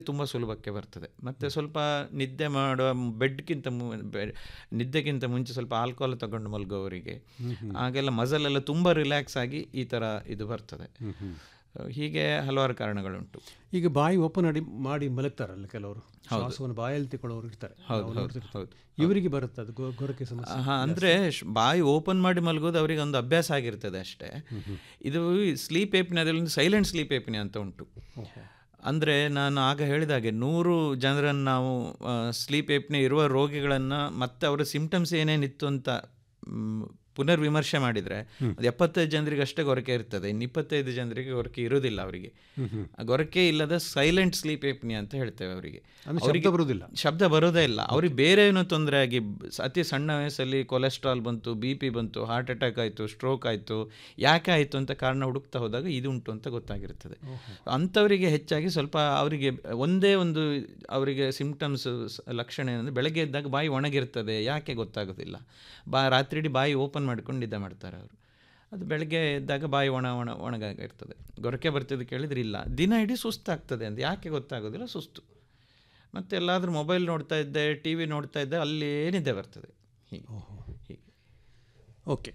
ತುಂಬ ಸುಲಭಕ್ಕೆ ಬರ್ತದೆ ಮತ್ತು ಸ್ವಲ್ಪ ನಿದ್ದೆ ಮಾಡುವ ಬೆಡ್ಗಿಂತ ಮು ಬೆ- ನಿದ್ದೆಗಿಂತ ಮುಂಚೆ ಸ್ವಲ್ಪ ಆಲ್ಕೋಹಾಲ್ ತಗೊಂಡು ಮಲಗುವವರಿಗೆ ಆಗೆಲ್ಲ ಮಸಲೆಲ್ಲ ತುಂಬ ರಿಲ್ಯಾಕ್ಸ್ ಆಗಿ ಈ ಥರ ಇದು ಬರ್ತದೆ ಹೀಗೆ ಹಲವಾರು ಕಾರಣಗಳುಂಟು ಈಗ ಬಾಯಿ ಓಪನ್ ಮಾಡಿ ಮಾಡಿ ಮಲಗ್ತಾರಲ್ಲ ಕೆಲವರು ಶ್ವಾಸವನ್ನು ಬಾಯಲ್ಲಿ ತಗೊಳ್ಳೋರು ಇರ್ತಾರೆ ಹೌದು, ನಾವು ಹೌದು, ನೋಡ್ತಿರ್ತೀವಿ. ಹೌದು. ಇವರಿಗೆ ಬರುತ್ತೆ ಅದು ಗೊ- ಗೊರಕೆ ಸಮಸ್ಯೆ ಹಾಂ ಅಂದರೆ ಬಾಯಿ ಓಪನ್ ಮಾಡಿ ಮಲಗೋದು ಅವರಿಗೆ ಒಂದು ಅಭ್ಯಾಸ ಆಗಿರ್ತದೆ ಅಷ್ಟೇ ಇದು ಸ್ಲೀಪ್ ಏಪ್ನಿಯಾದಲ್ಲಿ ಒಂದು ಸೈಲೆಂಟ್ ಸ್ಲೀಪ್ ಏಪ್ನಿಯಾ ಅಂತ ಉಂಟು ಅಂದರೆ ನಾನು ಆಗ ಹೇಳಿದಾಗೆ ನೂರು ಜನರನ್ನು ನಾವು ಸ್ಲೀಪ್ ಏಪ್ನೆ ಇರುವ ರೋಗಿಗಳನ್ನು ಮತ್ತೆ ಅವರ ಸಿಂಪ್ಟಮ್ಸ್ ಏನೇನಿತ್ತು ಅಂತ ಮ್, ಪುನರ್ವಿಮರ್ಶೆ ಮಾಡಿದರೆ ಅದು ಎಪ್ಪತ್ತೈದು ಜನರಿಗೆ ಅಷ್ಟೇ ಗೊರಕೆ ಇರ್ತದೆ ಇನ್ನು ಇಪ್ಪತ್ತೈದು ಜನರಿಗೆ ಗೊರಕೆ ಇರೋದಿಲ್ಲ ಅವರಿಗೆ ಆ ಗೊರಕೆ ಇಲ್ಲದ ಸೈಲೆಂಟ್ ಸ್ಲೀಪ್ ಏಪ್ನಿಯಾ ಅಂತ ಹೇಳ್ತೇವೆ ಅವರಿಗೆ ಅಂದ್ರೆ ಶಬ್ದ ಬರುವುದಿಲ್ಲ ಶಬ್ದ ಬರೋದೇ ಇಲ್ಲ ಅವ್ರಿಗೆ ಬೇರೆ ಏನೋ ತೊಂದರೆ ಆಗಿ ಬ- ಅತಿ ಸಣ್ಣ ವಯಸ್ಸಲ್ಲಿ ಕೊಲೆಸ್ಟ್ರಾಲ್ ಬಂತು ಬಿ ಪಿ ಬಂತು ಹಾರ್ಟ್ ಅಟ್ಯಾಕ್ ಆಯಿತು ಸ್ಟ್ರೋಕ್ ಆಯಿತು ಯಾಕೆ ಆಯಿತು ಅಂತ ಕಾರಣ ಹುಡುಕ್ತಾ ಹೋದಾಗ ಇದು ಉಂಟು ಅಂತ ಗೊತ್ತಾಗಿರ್ತದೆ ಅಂಥವರಿಗೆ ಹೆಚ್ಚಾಗಿ ಸ್ವಲ್ಪ ಅವರಿಗೆ ಒಂದೇ ಒಂದು ಅವರಿಗೆ ಸಿಂಪ್ಟಮ್ಸ್ ಲಕ್ಷಣ ಏನಂದರೆ ಬೆಳಗ್ಗೆ ಎದ್ದಾಗ ಬಾಯಿ ಒಣಗಿರ್ತದೆ ಯಾಕೆ ಗೊತ್ತಾಗೋದಿಲ್ಲ ಬಾ ರಾತ್ರಿ ಇಡೀ ಬಾಯಿ ಓಪನ್ ಮಾಡ್ಕೊಂಡು ನಿದ್ದೆ ಮಾಡ್ತಾರೆ ಅವರು ಅದು ಬೆಳಗ್ಗೆ ಎದ್ದಾಗ ಬಾಯಿ ಒಣ ಒಣ ಒಣಗಾಗಿರ್ತದೆ ಗೊರಕೆ ಬರ್ತಿದ್ದು ಕೇಳಿದ್ರೆ ಇಲ್ಲ ದಿನ ಇಡೀ ಸುಸ್ತಾಗ್ತದೆ ಅಂತ ಯಾಕೆ ಗೊತ್ತಾಗೋದಿಲ್ಲ ಸುಸ್ತು ಮತ್ತು ಎಲ್ಲಾದರೂ ಮೊಬೈಲ್ ನೋಡ್ತಾ ಇದ್ದೆ ಟಿ ವಿ ನೋಡ್ತಾ ಇದ್ದೆ ಅಲ್ಲಿ ಏನಿದೆ ಬರ್ತದೆ ಹೀಗೆ ಹೀಗೆ ಓಕೆ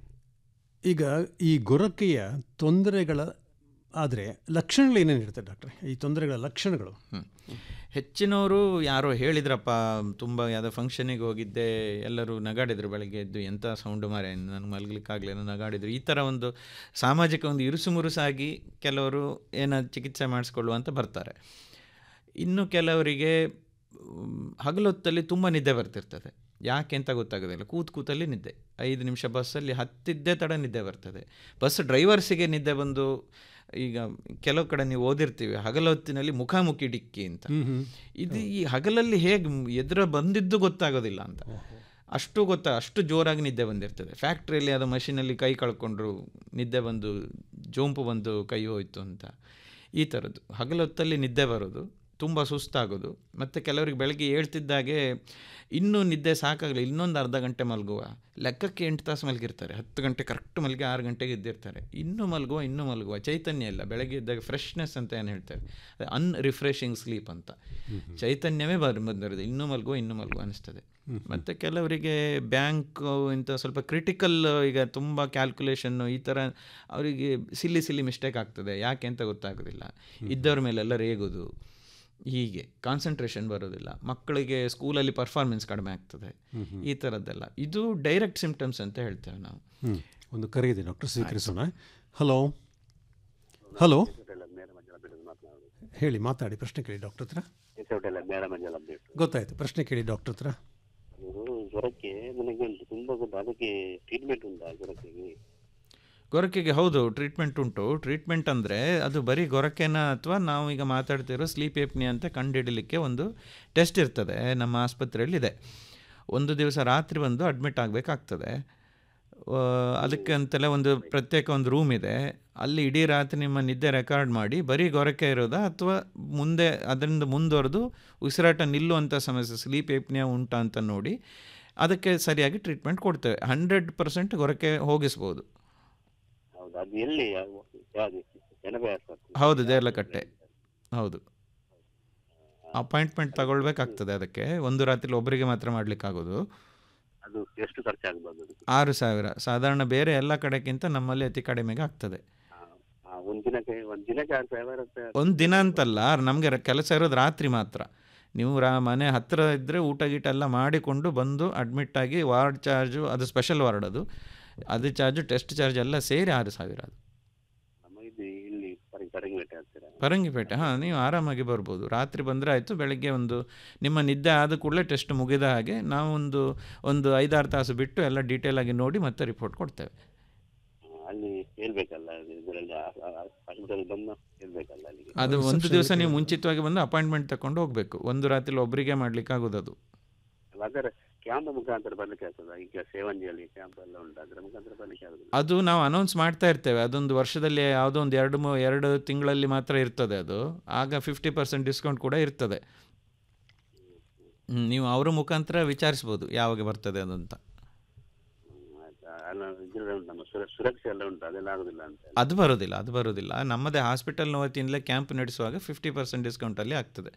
ಈಗ ಈ ಗೊರಕೆಯ ತೊಂದರೆಗಳ ಆದರೆ ಲಕ್ಷಣಗಳು ಏನೇನು ಇರ್ತದೆ ಡಾಕ್ಟ್ರೆ ಈ ತೊಂದರೆಗಳ ಲಕ್ಷಣಗಳು ಹ್ಮ್. ಹೆಚ್ಚಿನವರು ಯಾರೋ ಹೇಳಿದ್ರಪ್ಪ ತುಂಬ ಯಾವುದೋ ಫಂಕ್ಷನಿಗೆ ಹೋಗಿದ್ದೆ ಎಲ್ಲರೂ ನಗಾಡಿದ್ರು ಬೆಳಗ್ಗೆ ಎದ್ದು ಎಂಥ ಸೌಂಡು ಮಾರೆ ನನಗೆ ಮಲಗಲಿಕ್ಕಾಗಲಿಲ್ಲ ನಗಾಡಿದ್ರು ಈ ಥರ ಒಂದು ಸಾಮಾಜಿಕ ಒಂದು ಇರುಸು ಮುರುಸಾಗಿ ಕೆಲವರು ಏನೋ ಚಿಕಿತ್ಸೆ ಮಾಡಿಸ್ಕೊಳ್ಳುವಂತ ಬರ್ತಾರೆ ಇನ್ನು ಕೆಲವರಿಗೆ ಮ್, ಹಗಲೊತ್ತಲ್ಲಿ ತುಂಬ ನಿದ್ದೆ ಬರ್ತಿರ್ತದೆ ಯಾಕೆ ಅಂತ ಗೊತ್ತಾಗೋದಿಲ್ಲ ಕೂತ್ ಕೂತಲ್ಲಿ ನಿದ್ದೆ ಐದು ನಿಮಿಷ ಬಸ್ಸಲ್ಲಿ ಹತ್ತಿದ್ದೇ ತಡ ನಿದ್ದೆ ಬರ್ತದೆ ಬಸ್ ಡ್ರೈವರ್ಸಿಗೆ ನಿದ್ದೆ ಬಂದು ಈಗ ಕೆಲವು ಕಡೆ ನೀವು ಓದಿರ್ತೀವಿ ಹಗಲೊತ್ತಿನಲ್ಲಿ ಮುಖಾಮುಖಿ ಡಿಕ್ಕಿ ಅಂತ ಇದು ಈ ಹಗಲಲ್ಲಿ ಹೇಗೆ ಎದುರ ಬಂದಿದ್ದು ಗೊತ್ತಾಗೋದಿಲ್ಲ ಅಂತ ಅಷ್ಟು ಗೊತ್ತಾ ಅಷ್ಟು ಜೋರಾಗಿ ನಿದ್ದೆ ಬಂದಿರ್ತದೆ ಫ್ಯಾಕ್ಟ್ರಿಯಲ್ಲಿ ಅದು ಮಷೀನಲ್ಲಿ ಕೈ ಕಳ್ಕೊಂಡ್ರು ನಿದ್ದೆ ಬಂದು ಜೋಂಪು ಬಂದು ಕೈ ಹೋಯ್ತು ಅಂತ ಈ ಥರದ್ದು ಹಗಲೊತ್ತಲ್ಲಿ ನಿದ್ದೆ ಬರೋದು ತುಂಬ ಸುಸ್ತಾಗೋದು ಮತ್ತು ಕೆಲವರಿಗೆ ಬೆಳಗ್ಗೆ ಹೇಳ್ತಿದ್ದಾಗೆ ಇನ್ನೂ ನಿದ್ದೆ ಸಾಕಾಗಲಿ ಇನ್ನೊಂದು ಅರ್ಧ ಗಂಟೆ ಮಲಗುವ ಲೆಕ್ಕಕ್ಕೆ ಎಂಟು ತಾಸು ಮಲಗಿರ್ತಾರೆ ಹತ್ತು ಗಂಟೆ ಕರೆಕ್ಟ್ ಮಲಗಿ ಆರು ಗಂಟೆಗೆ ಎದ್ದಿರ್ತಾರೆ ಇನ್ನೂ ಮಲಗುವ ಇನ್ನೂ ಮಲಗುವ ಚೈತನ್ಯ ಇಲ್ಲ ಬೆಳಗ್ಗೆ ಎದ್ದಾಗ ಫ್ರೆಶ್ನೆಸ್ ಅಂತ ಏನು ಹೇಳ್ತೇವೆ ಅನ್ ರಿಫ್ರೆಶಿಂಗ್ ಸ್ಲೀಪ್ ಅಂತ ಚೈತನ್ಯವೇ ಬರ್ ಬಂದಿರೋದು ಇನ್ನೂ ಮಲಗುವ ಇನ್ನೂ ಮಲಗುವ ಅನಿಸ್ತದೆ ಮತ್ತು ಕೆಲವರಿಗೆ ಬ್ಯಾಂಕ್ ಇಂಥ ಸ್ವಲ್ಪ ಕ್ರಿಟಿಕಲ್ ಈಗ ತುಂಬ ಕ್ಯಾಲ್ಕುಲೇಷನ್ನು ಈ ಥರ ಅವರಿಗೆ ಸಿಲ್ಲಿ ಸಿಲ್ಲಿ ಮಿಸ್ಟೇಕ್ ಆಗ್ತದೆ ಯಾಕೆ ಅಂತ ಗೊತ್ತಾಗೋದಿಲ್ಲ ಇದ್ದವ್ರ ಮೇಲೆಲ್ಲ ರೇಗೋದು ಹೀಗೆ ಕಾನ್ಸಂಟ್ರೇಷನ್ ಬರೋದಿಲ್ಲ ಮಕ್ಕಳಿಗೆ ಸ್ಕೂಲಲ್ಲಿ ಪರ್ಫಾರ್ಮೆನ್ಸ್ ಕಡಿಮೆ ಆಗ್ತದೆ ಈ ಥರದ್ದೆಲ್ಲ ಇದು ಡೈರೆಕ್ಟ್ ಸಿಂಪ್ಟಮ್ಸ್ ಅಂತ ಹೇಳ್ತೇವೆ ನಾವು ಹ್ಞೂ ಒಂದು ಕರೆ ಇದೆ ಡಾಕ್ಟರ್ ಸ್ವೀಕರಿಸೋಣ ಹಲೋ ಹಲೋ ಹೇಳಿ ಮಾತಾಡಿ ಪ್ರಶ್ನೆ ಕೇಳಿ ಡಾಕ್ಟರ್ ಹತ್ರ ಹೆಸರುಟೆಲ್ಲ ಮೇಡಮಂಜಲ ಬೇಕು ಗೊತ್ತಾಯ್ತು ಪ್ರಶ್ನೆ ಕೇಳಿ ಡಾಕ್ಟರ್ ಹತ್ರ ಅದು ಜ್ವರಕ್ಕೆ ನನಗೆ ಉಂಟು ತುಂಬ ಗೊತ್ತು ಅದಕ್ಕೆ ಟ್ರೀಟ್ಮೆಂಟ್ ಉಂಟಾ ಜ್ವರಕ್ಕೆ ಗೊರಕೆಗೆ ಹೌದು ಟ್ರೀಟ್ಮೆಂಟ್ ಉಂಟು ಟ್ರೀಟ್ಮೆಂಟ್ ಅಂದರೆ ಅದು ಬರೀ ಗೊರಕೆನ ಅಥವಾ ನಾವು ಈಗ ಮಾತಾಡ್ತಿರೋ ಸ್ಲೀಪ್ ಏಪ್ನಿ ಅಂತ ಕಂಡುಹಿಡಲಿಕ್ಕೆ ಒಂದು ಟೆಸ್ಟ್ ಇರ್ತದೆ ನಮ್ಮ ಆಸ್ಪತ್ರೆಯಲ್ಲಿದೆ ಒಂದು ದಿವಸ ರಾತ್ರಿ ಬಂದು ಅಡ್ಮಿಟ್ ಆಗಬೇಕಾಗ್ತದೆ ಅದಕ್ಕೆ ಅಂತೆಲ್ಲ ಒಂದು ಪ್ರತ್ಯೇಕ ಒಂದು ರೂಮ್ ಇದೆ ಅಲ್ಲಿ ಇಡೀ ರಾತ್ರಿ ನಿಮ್ಮ ನಿದ್ದೆ ರೆಕಾರ್ಡ್ ಮಾಡಿ ಬರೀ ಗೊರಕೆ ಇರೋದಾ ಅಥವಾ ಮುಂದೆ ಅದರಿಂದ ಮುಂದುವರೆದು ಉಸಿರಾಟ ನಿಲ್ಲುವಂಥ ಸಮಸ್ಯೆ ಸ್ಲೀಪ್ ಏಪ್ನಿಯಾ ಉಂಟಾ ಅಂತ ನೋಡಿ ಅದಕ್ಕೆ ಸರಿಯಾಗಿ ಟ್ರೀಟ್ಮೆಂಟ್ ಕೊಡ್ತೇವೆ ಹಂಡ್ರೆಡ್ ಪರ್ಸೆಂಟ್ ಗೊರಕೆ ಹೋಗಿಸ್ಬೋದು ಹೌದು ಅದು ಎಲ್ಲಿ ಯಾವ- ಯಾವ್ದು ಎನಬೆ ಆಸ್ಪತ್ರೆ ಹೌದು ದೇರ್ಲಕಟ್ಟೆ ಹೌದು ಅಪಾಯಿಂಟ್ಮೆಂಟ್ ತಗೊಳ್ಬೇಕಾಗ್ತದೆ ಅದಕ್ಕೆ ಒಂದು ರಾತ್ರಿ ಒಬ್ಬರಿಗೆ ಮಾತ್ರ ಮಾಡಲಿಕ್ಕಾಗೋದು ಅದು ಎಷ್ಟು ಖರ್ಚಾಗ್ಬೋದು ಅದಕ್ಕೆ ಆರು ಸಾವಿರ ಸಾಧಾರಣ ಬೇರೆ ಎಲ್ಲ ಕಡೆಗಿಂತ ನಮ್ಮಲ್ಲಿ ಅತಿ ಕಡಿಮೆಗೆ ಆಗ್ತದೆ ಆ, ಆ, ಒಂದ್ ದಿನಕ್ಕೆ ಒಂದ್ ದಿನಕ್ಕೆ ಆರು ಸಾವಿರ ರೂಪಾಯಿ ಒಂದು ದಿನ ಅಂತಲ್ಲ ನಮಗೆ ಕೆಲಸ ಇರೋದು ರಾತ್ರಿ ಮಾತ್ರ ನೀವು ರಾ ಮನೆ ಹತ್ತಿರ ಇದ್ದರೆ ಊಟ ಗೀಟ ಎಲ್ಲ ಮಾಡಿಕೊಂಡು ಬಂದು ಅಡ್ಮಿಟ್ ಆಗಿ ವಾರ್ಡ್ ಚಾರ್ಜು ಅದು ಸ್ಪೆಷಲ್ ವಾರ್ಡ್ ಅದು ಅದು ಚಾರ್ಜು ಟೆಸ್ಟ್ ಚಾರ್ಜ್ ಎಲ್ಲ ಸೇರಿ ಆರು ಸಾವಿರ ಅದು ನಮ್ಮ ಇದು ಇಲ್ಲಿ ಪರಿ ಪರಂಗಿಪೇಟೆ ಹತ್ತಿರ ಪರಂಗಿಪೇಟೆ ಹಾಂ ನೀವು ಆರಾಮಾಗಿ ಬರ್ಬೋದು ರಾತ್ರಿ ಬಂದರೆ ಆಯಿತು ಬೆಳಗ್ಗೆ ಒಂದು ನಿಮ್ಮ ನಿದ್ದೆ ಆದ ಕೂಡಲೇ ಟೆಸ್ಟ್ ಮುಗಿದ ಹಾಗೆ ನಾವು ಒಂದು ಒಂದು ಐದಾರು ತಾಸು ಬಿಟ್ಟು ಎಲ್ಲ ಡೀಟೇಲ್ ಆಗಿ ನೋಡಿ ಮತ್ತೆ ರಿಪೋರ್ಟ್ ಕೊಡ್ತೇವೆ ಆ, ಅಲ್ಲಿ ಹೇಳ್ಬೇಕಲ್ಲ ಇದರಲ್ಲಿ ಹಾಸ್ಪಿಟಲ್ ಬಂದು ಹೇಳ್ಬೇಕಲ್ಲ ಅಲ್ಲಿಗೆ ಅದು ಒಂದು ದಿವಸ ನೀವು ಮುಂಚಿತವಾಗಿ ಬಂದು ಅಪಾಯಿಂಟ್ಮೆಂಟ್ ತಗೊಂಡು ಹೋಗಬೇಕು ಒಂದು ರಾತ್ರಿ ಒಬ್ಬರಿಗೆ ಮಾಡ್ಲಿಕ್ಕೆ ಆಗೋದು ಅದು ಅದರ ಕ್ಯಾಂಪ್ ಮುಖಾಂತರ ಬರ್ಲಿಕ್ಕೆ ಆಗ್ತದ ಈಗ ಸೇವಂಜಿಯಲ್ಲಿ ಕ್ಯಾಂಪ್ ಎಲ್ಲ ಉಂಟು ಅದ್ರ ಮುಖಾಂತರ ಬರ್ಲಿಕ್ಕೆ ಆಗುದಿಲ್ಲ ಅದು ನಾವು ಅನೌನ್ಸ್ ಮಾಡ್ತಾ ಇರ್ತೇವೆ ಅದೊಂದು ವರ್ಷದಲ್ಲಿ ಯಾವುದೋ ಒಂದು ಎರಡು ಮೂ ಎರಡು ತಿಂಗಳಲ್ಲಿ ಮಾತ್ರ ಇರ್ತದೆ ಅದು ಆಗ ಫಿಫ್ಟಿ ಪರ್ಸೆಂಟ್ ಡಿಸ್ಕೌಂಟ್ ಕೂಡ ಇರ್ತದೆ ಹ್ಮ್, ನೀವು ಅವರ ಮುಖಾಂತರ ವಿಚಾರಿಸ್ಬೋದು ಯಾವಾಗ ಬರ್ತದೆ ಅದಂತ ಹ್ಮ್, ಆಯ್ತಾ ಅಲ್ಲ ಇದ್ರಲ್ಲಿ ಉಂಟು ನಮ್ಮ ಸುರ- ಸುರಕ್ಷೆ ಎಲ್ಲ ಉಂಟು ಅದೆಲ್ಲ ಆಗುದಿಲ್ಲ ಅಂತ ಹೇಳಿ. ಅದು ಬರೋದಿಲ್ಲ ಅದು ಬರೋದಿಲ್ಲ ನಮ್ಮದೇ ಹಾಸ್ಪಿಟಲ್ನ ವತಿಯಿಂದಲೇ ಕ್ಯಾಂಪ್ ನಡೆಸುವಾಗ ಫಿಫ್ಟಿ ಪರ್ಸೆಂಟ್ ಡಿಸ್ಕೌಂಟಲ್ಲಿ ಆಗ್ತದೆ